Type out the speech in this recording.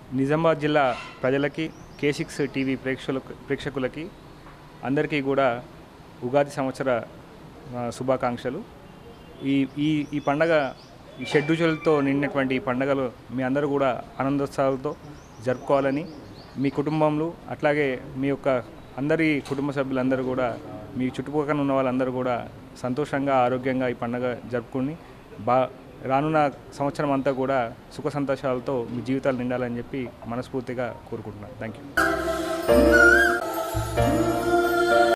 నిజామాబాద్ జిల్లా ప్రజలకి కే six TV ప్రేక్షకులకు ప్రేక్షకులకి అందరికీ కూడా ఉగాది సంవత్సర ఆ, శుభాకాంక్షలు ఈ ఈ ఈ పండగ ఈ షెడ్యూజులతో నిండినటువంటి ఈ పండగలు మీ అందరూ కూడా ఆనందోత్సవాలతో జరుపుకోవాలని మీ కుటుంబంలో అట్లాగే మీ యొక్క అందరి కుటుంబ సభ్యులందరూ కూడా మీ చుట్టుపక్కల ఉన్న వాళ్ళందరూ కూడా సంతోషంగా ఆరోగ్యంగా ఈ పండగ జరుపుకుని బా రానున్న సంవత్సరం అంతా కూడా సుఖ సంతోషాలతో మీ జీవితాలు నిండాలని చెప్పి మనస్ఫూర్తిగా కోరుకుంటున్నాను థ్యాంక్ యూ